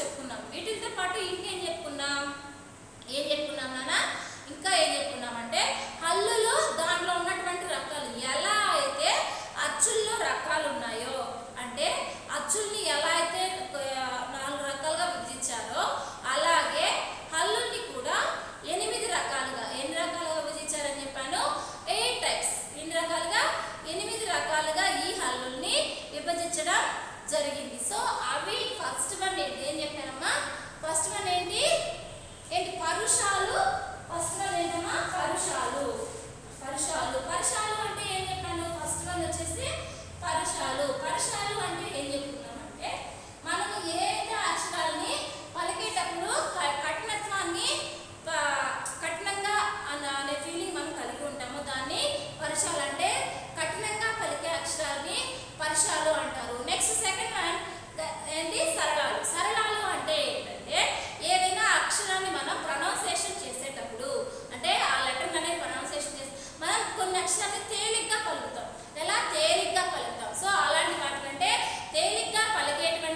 చెప్పుకున్నాం వీటితో పాటు ఇంకేం చెప్పుకున్నాం ఏం చెప్పుకున్నాం నాన్న ఇంకా ఏం చెప్పుకున్నామంటే హల్లులో దాంట్లో ఉన్నటువంటి రకాలు ఎలా అయితే అచ్చుల్లో రకాలు ఉన్నాయో అంటే అచ్చుల్ని ఎలా అయితే ఆ, నాలుగు రకాలుగా విభజించారో అలాగే హల్లుల్ని కూడా ఎనిమిది రకాలుగా ఎన్ని రకాలుగా విభజించారని చెప్పాను ఎయిట్ టైప్స్ ఎన్ని రకాలుగా ఎనిమిది రకాలుగా ఈ హల్లుల్ని విభజించడం జరిగింది సో అవి ఫస్ట్ వన్ ఏంటి ఏం చెప్పానమ్మా ఫస్ట్ వన్ ఏంటి ఏంటి పరుషాలు ఫస్ట్ వన్ ఏంటమ్మా పరుషాలు పరుషాలు పరుషాలు అంటే ఏం చెప్పాను ఫస్ట్ వన్ వచ్చేసి పరుషాలు పరుషాలు అంటే ఏం చెప్తున్నామంటే మనము ఏదైతే అక్షరాలని పలికేటప్పుడు క- కఠినత్వాన్ని ప- కఠినంగా అన్న అనే ఫీలింగ్ మనం కలిగి ఉంటామో దాన్ని పరుషాలు అంటే కఠినంగా పలికే అక్షరాన్ని పరుషాలు అంటారు నెక్స్ట్ సెకండ్ వన్ ఏంటి సరళాలు సరళాలు అంటే ఏంటంటే ఏదైనా అక్షరాన్ని మనం ప్రొనౌన్సియేషన్ చేసేటప్పుడు అంటే ఆ లెటర్ అనేది ప్రొనౌన్సియేషన్ చేసి మనం కొన్ని అక్షరాన్ని తేలిగ్గా పలుకుతాం ఎలా తేలిగ్గా పలుకుతాం సో అలాంటి వాటికంటే తేలిగ్గా పలికేటువంటి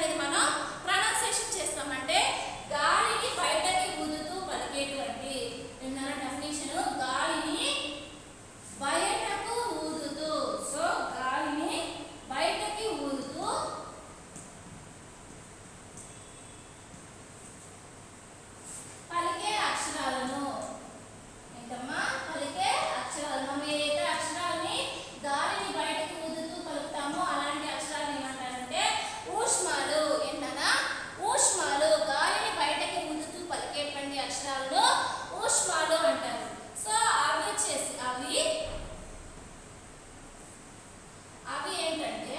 అనేది మనం ప్రొనౌన్సియేషన్ చేస్తామంటే గాలిని బయటకి ఊదుతూ పలికేటువంటి విన్నారా డెఫినేషన్ గాలిని బయటకు ఊదుతూ సో గాలిని బయటకి ఊదుతూ పలికే అక్షరాలను ఏంటమ్మా పలికే అక్షరాలు మనం ఏదైతే అక్షరాలని గాలిని బయటకు ఊదుతూ పలుకుతామో అలాంటి అక్షరాలు ఏమంటారంటే ఊష్మాలు ఏంటన్నా ఊష్మాలు గాలిని బయటకి ఊదుతూ పలికేటువంటి అక్షరాలను ఊష్మాలు అంటారు సో అవి వచ్చేసి అవి అవి ఏంటంటే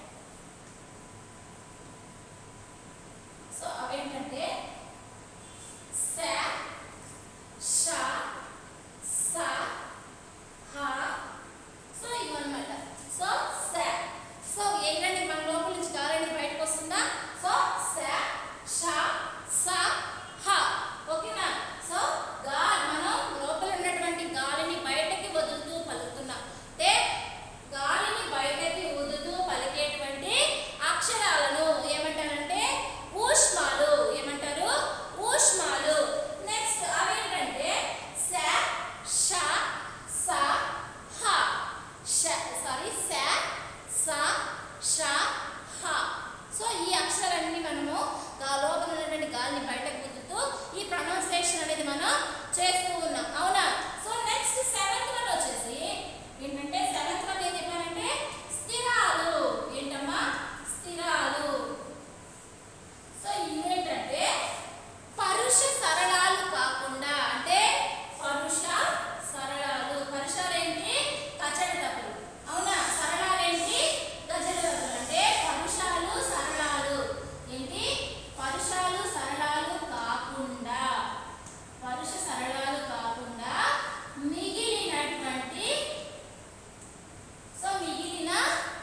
సో అవి ఏంటంటే స ష స హ సో ఇవన్నమాట సో స సో ఏంటంటే మన లోపల నుంచి గాలి అనేది బయటకు వస్తుందా సో స ష స హ ఓకేనా సో గా మనం లోపల ఉన్నటువంటి గాలిని బయటకి వదులుతూ పలుకుతున్నాం అంటే గాలిని బయటకి వదులుతూ పలికేటువంటి అక్షరాలను ఏమంటారంటే ఊష్మాలు ఏమంటారు ఊష్మాలు నెక్స్ట్ అవేంటంటే స ష స హ ష సారీ స స ష హ సో ఈ అక్షరాలన్నీ మనము గా లోపల ఉన్నటువంటి గాలిని బయటకు వదులుతూ ఈ ప్రొనౌన్సియేషన్ అనేది మనం చేస్తూ ఉన్నాం అవునా సో నెక్స్ట్ సెవెంత్ వన్ వచ్చేసి ఏంటంటే సెవెంత్ వన్ ఏం చెప్పారంటే స్థిరాలు ఏంటమ్మా స్థిరాలు సో ఇవేంటంటే పరుష సరళాలు కాకుండా అంటే పరుష సరళాలు పరుషాలు ఏంటి కచడి తప్పులు అవునా సరళాలు ఏంటి గజడి తప్పులు అంటే పరుషాలు సరళాలు ఏంటి పరుషాలు సరళాలు కాకుండా పరుష సరళాలు కాకుండా మిగిలినటువంటి సో మిగిలిన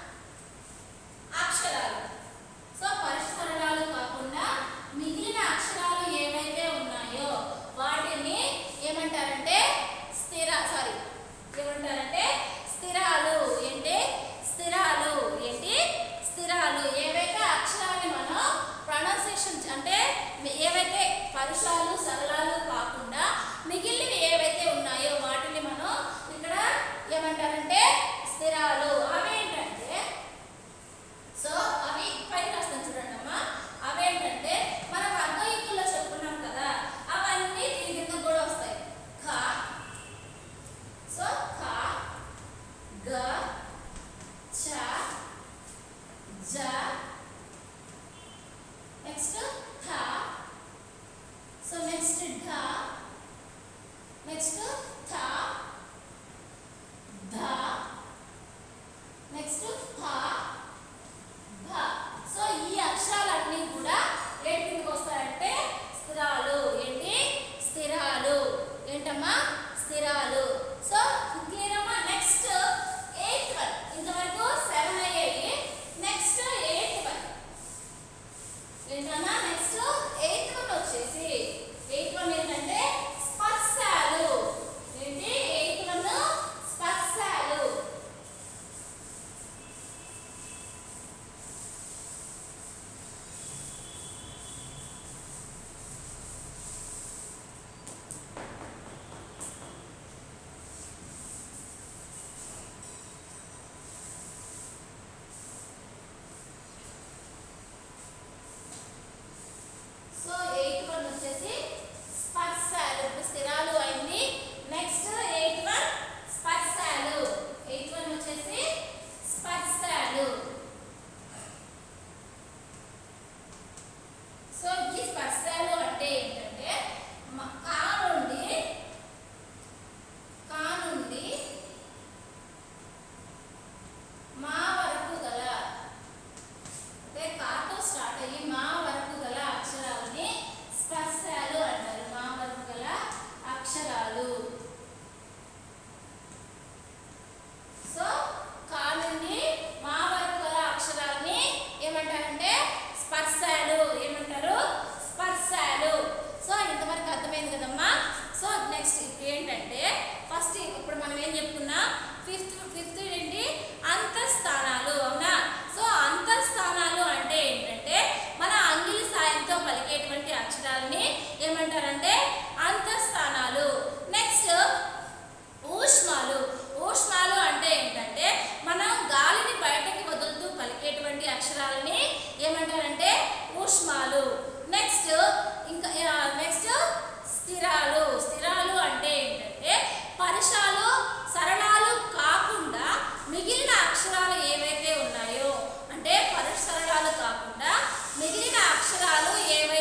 అక్షరాలు సో పరిష్కరణాలు కాకుండా మిగిలిన అక్షరాలు ఏవైతే ఉన్నాయో వాటిని ఏమంటారంటే స్థిర సారీ ఏమంటారంటే స్థిరాలు ఏంటి స్థిరాలు ఏంటి స్థిరాలు ఏవైతే అక్షరాన్ని మనం ప్రొనౌన్సియేషన్ అంటే ఏవైతే పరుషాలు సరళాలు కాకుండా మిగిలినవి ఏవైతే ఉన్నాయో వాటిని మనం ఇక్కడ ఏమంటారంటే స్థిరాలు అవి ఏంటంటే సో అవి పైన రాస్తాను చూడండి అమ్మా అవేంటంటే మనం వర్గయుక్తుల్లో చెప్పుకున్నాం కదా అవన్నీ దీని కింద కూడా వస్తాయి ఖ సో ఖ గ చ జ నెక్స్ట్ థ సో నెక్స్ట్ ఢ నెక్స్ట్ థ ధ నెక్స్ట్ ఫ భ. సో ఈ అక్షరాలన్నీ కూడా ఏంటి కిందకి వస్తాయంటే స్థిరాలు ఏంటి స్థిరాలు ఏంటమ్మా స్థిరాలు సో క్లియర్ అమ్మా నెక్స్ట్ ఎయిత్ వన్ ఇంతవరకు సెవెన్ అయ్యాయి నెక్స్ట్ ఎయిత్ వన్ ఏంటన్నా నెక్స్ట్ ఎయిత్ వన్ వచ్చేసి ఎయిత్ వన్ ఏంటంటే స్పర్శాలు ఏంటి ఎయిత్ వన్ స్పర్శాలు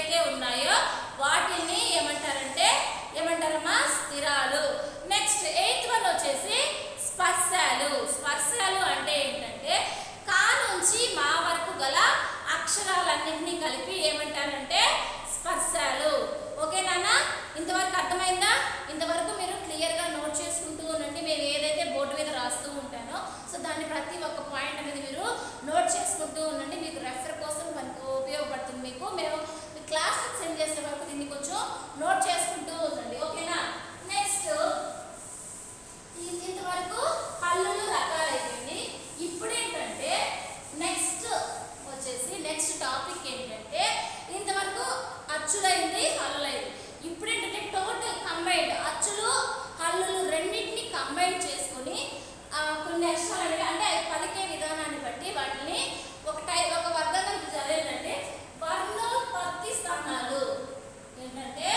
ఏవైతే ఉన్నాయో వాటిని ఏమంటారంటే ఏమంటారమ్మా స్థిరాలు నెక్స్ట్ ఎయిత్ వన్ వచ్చేసి స్పర్శాలు స్పర్శాలు అంటే ఏంటంటే కా నుంచి మా వరకు గల అక్షరాలన్నింటినీ కలిపి ఏమంటారంటే స్పర్శాలు ఓకేనా ఇంతవరకు అర్థమైందా ఇంతవరకు మీరు క్లియర్గా నోట్ చేసుకుంటూ ఉండండి మేము ఏదైతే బోర్డు మీద రాస్తూ ఉంటానో సో దాన్ని ప్రతి ఒక్క పాయింట్ అనేది మీరు నోట్ చేసుకుంటూ ఉండండి మీకు రెఫర్ కోసం మనకు ఉపయోగపడుతుంది మీకు మేము మీ క్లాస్కి సెండ్ చేసే వరకు దీన్ని కొంచెం నోట్ చేసుకుంటూ ఉండండి ఓకేనా నెక్స్ట్ ఈ- ఇంతవరకు హల్లులు రకాలైపోయింది ఇప్పుడు ఏంటంటే నెక్స్ట్ వచ్చేసి నెక్స్ట్ టాపిక్ ఏంటంటే ఇంతవరకు అచ్చులైంది హల్లులైంది ఇప్పుడు ఏంటంటే టోటల్ కంబైన్డ్ అచ్చులు హల్లులు రెండింటిని కంబైన్ చేసుకుని ఆ, కొన్ని అక్షరాలు అనేవి అంటే అవి పలికే విధానాన్ని బట్టి వాటిని ఒక టై ఒక వర్గంగా చదివేటంటే వర్ణోత్పత్తి స్థానాలు ఏంటంటే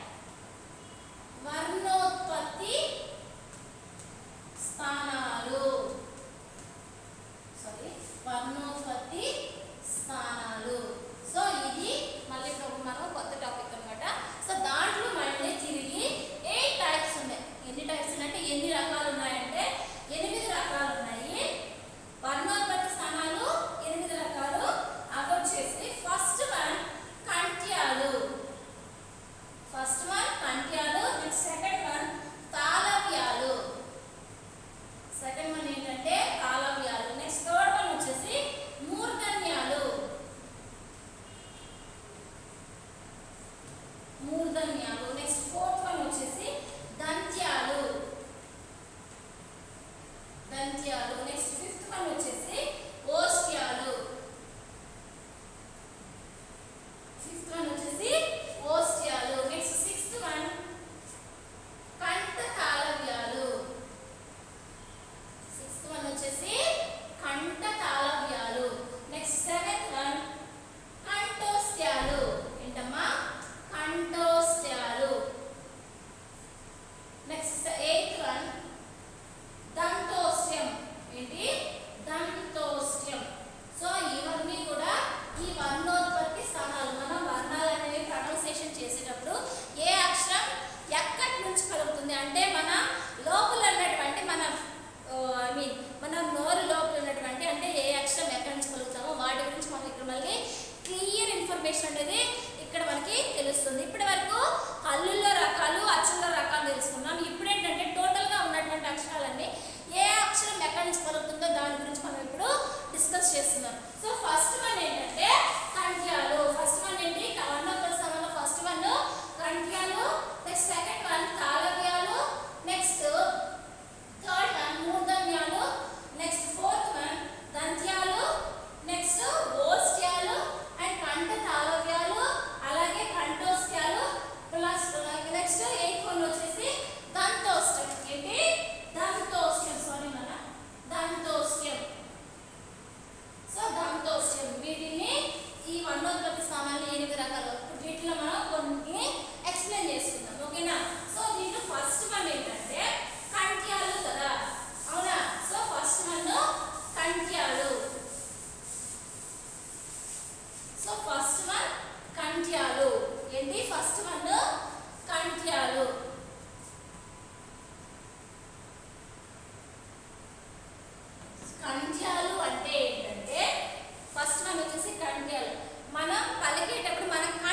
వర్ణోత్పత్తి స్థానాలు సారీ వర్ణోత్పత్తి స్థానాలు సో ఇది మళ్ళీ ఇప్పుడు మనం కొత్త టాపిక్ అన్నమాట సో దాంట్లో మళ్ళీ తిరిగి ఎయిట్ టైప్స్ ఉన్నాయి ఎన్ని టైప్స్ ఉన్నాయి అంటే ఎన్ని రకాలు ఉన్నాయంటే ఎనిమిది రకాలు ఉన్నాయి వర్ణోత్పత్తి స్థానాలు ఎనిమిది రకాలు అవి వచ్చేసి ఫస్ట్ వన్ కంట్యాలు ఫస్ట్ వన్ కంట్యాలు నెక్స్ట్ సెకండ్ వన్ తాళవ్యాలు సెకండ్ వన్ ఏంటంటే కాలవ్యాలు నెక్స్ట్ థర్డ్ వన్ వచ్చేసి మూర్ధన్యాలు మూర్ధన్యాలు నెక్స్ట్ ఫోర్త్ వన్ వచ్చేసి దంత్యాలు దంత్యాలు నెక్స్ట్ ఫిఫ్త్ వన్ వచ్చేసి ఓష్ట్యాలు ఫిఫ్త్ వన్ వచ్చేసి ఓష్ట్యాలు నెక్స్ట్ సిక్స్త్ వన్ కంఠ తాళవ్యాలు సిక్స్త్ వన్ వచ్చేసి కంఠ తాళవ్యాలు నెక్స్ట్ సెవెంత్ వన్ కంఠోస్త్యాలు ఏంటమ్మా కంఠోస్త్యాలు నెక్స్ట్ ఎయిత్ వన్ దంతోస్త్యం ఏంటి దంతోస్త్యం సో ఇవన్నీ కూడా ఈ వర్ణోత్పత్తి స్థానాలు మనం వర్ణాలు అనేవి ప్రొనౌన్సియేషన్ చేసేటప్పుడు ఏ అక్షరం ఎక్కడి నుంచి కలుగుతుంది అంటే మన లోపల ఉన్నటువంటి మన ఐ మీన్ మన నోరు లోపల ఉన్నటువంటి అంటే ఏ అక్షరం ఎక్కడి నుంచి కలుగుతామో వాటి గురించి మనం ఇక్కడ మళ్ళీ క్లియర్ ఇన్ఫర్మేషన్ అనేది ఇక్కడ మనకి తెలుస్తుంది ఇప్పటి వరకు హల్లుల్లో రకాలు అచ్చుల్లో రకాలు తెలుసుకున్నాం ఇప్పుడు ఏంటంటే టోటల్గా ఉన్నటువంటి అక్షరాలన్నీ ఏ అక్షరం ఎక్కడి నుంచి కలుగుతుందో దాని గురించి మనం ఇప్పుడు డిస్కస్ చేస్తున్నాం సో ఫస్ట్ వన్ ఏంటంటే కంఠ్యాలు ఫస్ట్ వన్ ఏంటి వర్ణోత్పత్తి స్థానంలో ఫస్ట్ వన్ కంఠ్యాలు నెక్స్ట్ సెకండ్ వన్ తాళవ్యాలు నెక్స్ట్ థర్డ్ వన్ మూర్ధన్యాలు నెక్స్ట్ ఫోర్త్ వన్ దంత్యాలు నెక్స్ట్ ఓస్ట్యాలు అండ్ కంఠ తాళవ్యాలు అలాగే కంఠోస్త్యాలు ప్లస్ నెక్స్ట్ ఎయిత్ వన్ వచ్చేసి దంతోష్టం ఏంటి దంతోష్టం సారీ మన దంతోష్టం సో దంతోష్టం వీటిని ఈ వర్ణోత్పత్తి స్థానాలు ఎనిమిది రకాలు వీటిలో మనం కొన్ని ఎక్స్ప్లెయిన్ చేసుకుందాం ఓకేనా సో దీంట్లో ఫస్ట్ వన్ ఏంటంటే కంట్యాలు కదా అవునా సో ఫస్ట్ వన్ కంట్యాలు సో ఫస్ట్ వన్ కంట్యాలు ఏంటి ఫస్ట్ వన్ కంట్యాలు కంట్యాలు అంటే ఏంటంటే ఫస్ట్ వన్ వచ్చేసి కంట్యాలు మనం పలికేటప్పుడు మన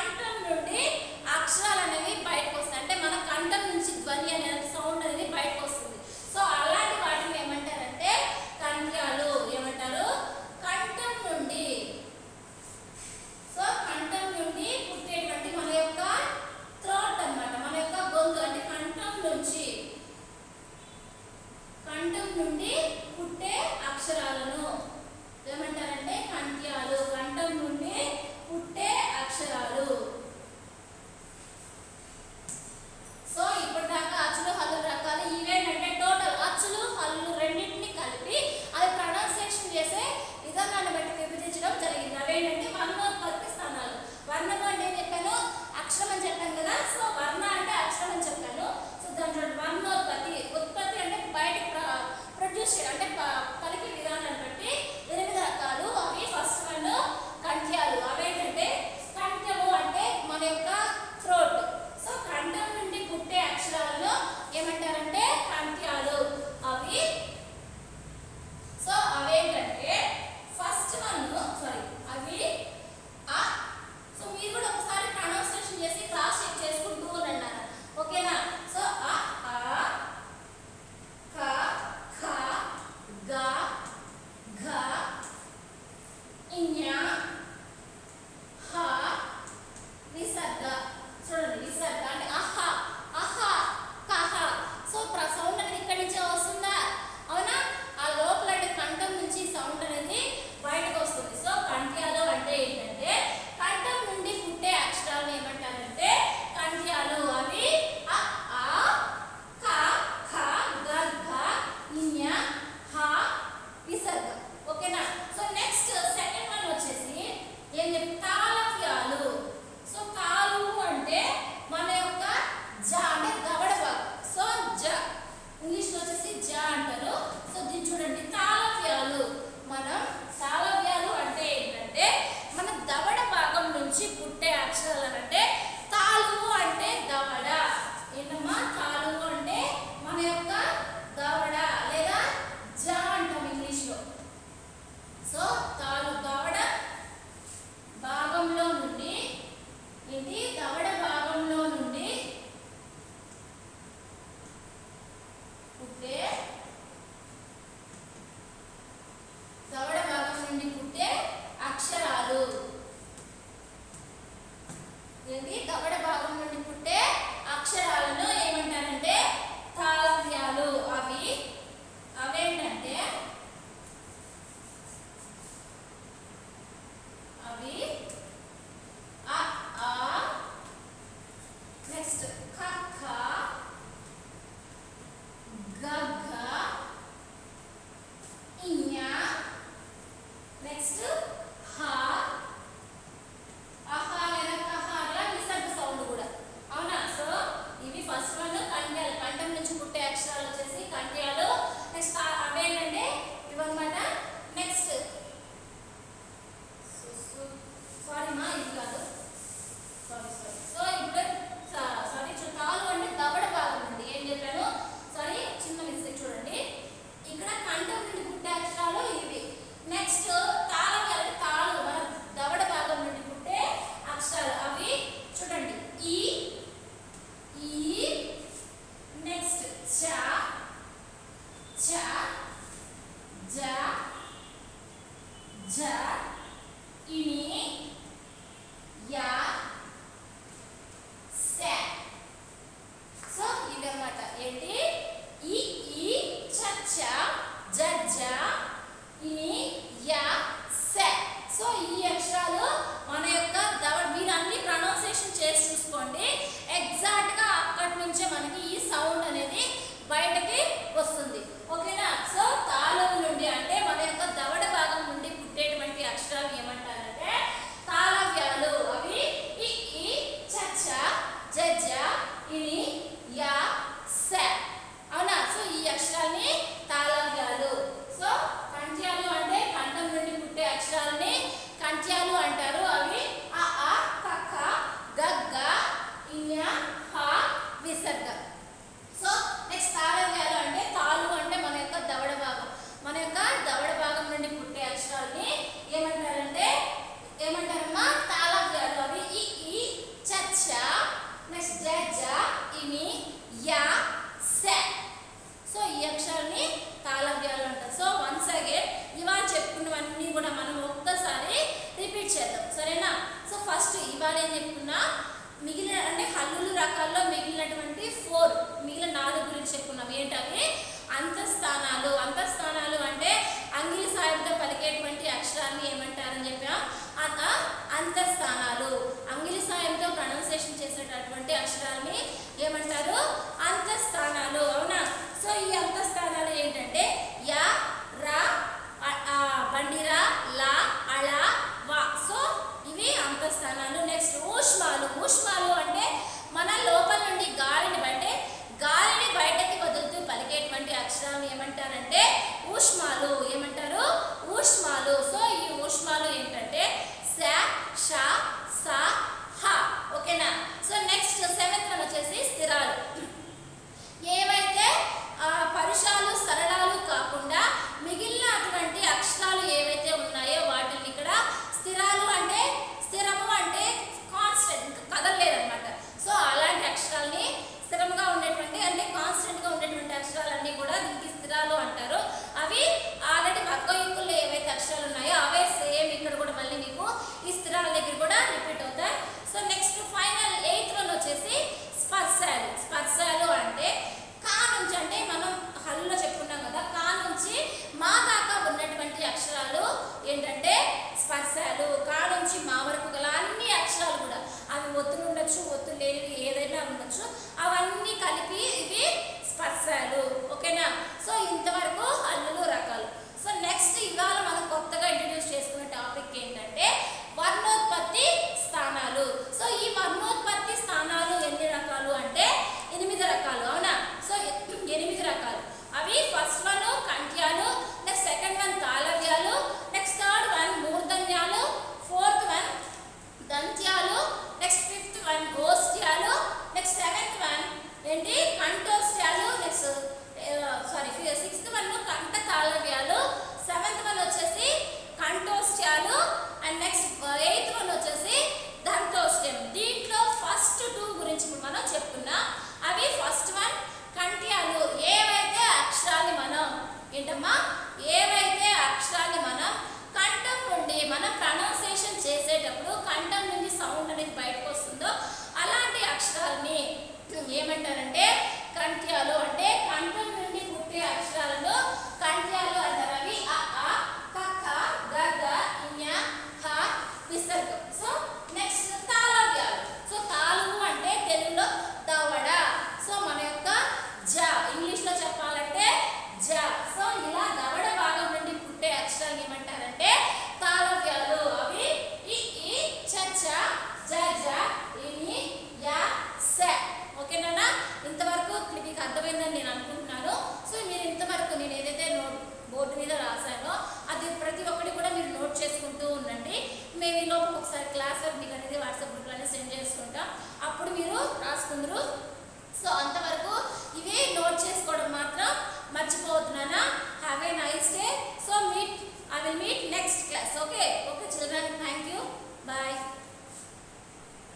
ఏంటి దవడ భాగం నుండి పుట్టే అక్షరాలను ఏమంటారంటే తాళవ్యాలు అవి అవేంటంటే అవి అ ఆ నెక్స్ట్ క ఖ గ ఘ ఇఞ నెక్స్ట్ హ ఆహా లేదా కహ అలా విసర్గ సౌండ్ కూడా అవునా సో ఇవి ఫస్ట్ వన్ కంట్యాలు కంఠం నుంచి పుట్టే అక్షరాలు వచ్చేసి కంట్యాలు నెక్స్ట్ అవేంటంటే ఇవన్నమాట నెక్స్ట్ సారీ మా ఇది కాదు సారీ సారీ సో ఇప్పుడు సారీ తాలు అంటే దవడ భాగం ఉంది ఏం చెప్పాను సారీ చిన్న మిస్టేక్ చూడండి ఇక్కడ కంఠం నుండి పుట్టే అక్షరాలు ఇవి నెక్స్ట్ తాళం అంటే తాళు మన దవడ భాగం నుండి పుట్టే అక్షరాలు అవి చూడండి ఈ ఈ నెక్స్ట్ చ చ జ జ ఇని యా సే సో ఇదన్నమాట ఏంటి ఈ ఈ చ చ జ జ ఇని యా సే సో ఈ అక్షరాలు మన యొక్క దవడ మీరు అన్ని ప్రొనౌన్సియేషన్ చేసి చూసుకోండి ఎగ్జాక్ట్ గా అక్కడి నుంచే మనకి ఈ సౌండ్ అనేది బయటకి వస్తుంది ఓకేనా సో తాళం నుండి అంటే మన యొక్క దవడ భాగం నుండి పుట్టేటువంటి అక్షరాలు ఏమంటారంటే తాళవ్యాలు అవి ఇ ఈ చ చ జ జ ఇని యా స అవునా సో ఈ అక్షరాల్ని తాళవ్యాలు సో కంఠ్యాలు అంటే కంఠం నుండి పుట్టే అక్షరాలని కంఠ్యాలు అంటారు అవి అ ఆ క ఖ గ గ ఇఞ హ విసర్గ సో నెక్స్ట్ తాళవ్యాలు అంటే తాళు అంటే మన యొక్క దవడ భాగం మన యొక్క దవడ భాగం నుండి పుట్టే అక్షరాల్ని ఏమంటారంటే ఏమంటారమ్మా తాళవ్యాలు అవి ఇ ఈ చ చ నెక్స్ట్ జ జ ఇని యా స సో ఈ అక్షరాన్ని తాళవ్యాలు అంటారు సో వన్స్ అగైన్ ఇవాళ చెప్పుకున్నవన్నీ కూడా మనం ఒక్కసారి రిపీట్ చేద్దాం సరేనా సో ఫస్ట్ ఇవాళ ఏం చెప్పుకున్నా మిగిలిన అంటే హల్లులు రకాల్లో మిగిలినటువంటి ఫోర్ మిగిలిన నాలుగు గురించి చెప్పుకున్నాం ఏంటవి అంతఃస్థానాలు అంతఃస్థానాలు అంటే అంగిలి సాయంతో పలికేటువంటి అక్షరాన్ని ఏమంటారని చెప్పాం అత అంతఃస్థానాలు అంగిలి సాయంతో ప్రొనౌన్సియేషన్ చేసేటటువంటి అక్షరాన్ని ఏమంటారు అంతఃస్థానాలు అవునా సో ఈ అంతఃస్థానాలు ఏంటంటే యా రా అ- ఆ, బండిరా లా అళ వా సో ఇవి అంతఃస్థానాలు నెక్స్ట్ ఊష్మాలు ఊష్మాలు అంటే మన లోపల నుండి గాలిని బయటే గాలిని బయటకి వదులుతూ పలికేటువంటి అక్షరాలను ఏమంటారంటే ఊష్మాలు ఏమంటారు ఊష్మాలు సో ఈ ఊష్మాలు ఏంటంటే స ష స హ ఓకేనా సో నెక్స్ట్ సెవెంత్ వన్ వచ్చేసి స్థిరాలు ఏవైతే ఆ, పరుషాలు సరళాలు కాకుండా మిగిలిన అటువంటి అక్షరాలు ఏవైతే ఉన్నాయో వాటిని ఇక్కడ స్థిరాలు అంటే స్థిరము అంటే కాన్స్టెంట్ కదలలేదు ఏమంటారంటే కంట్యాలు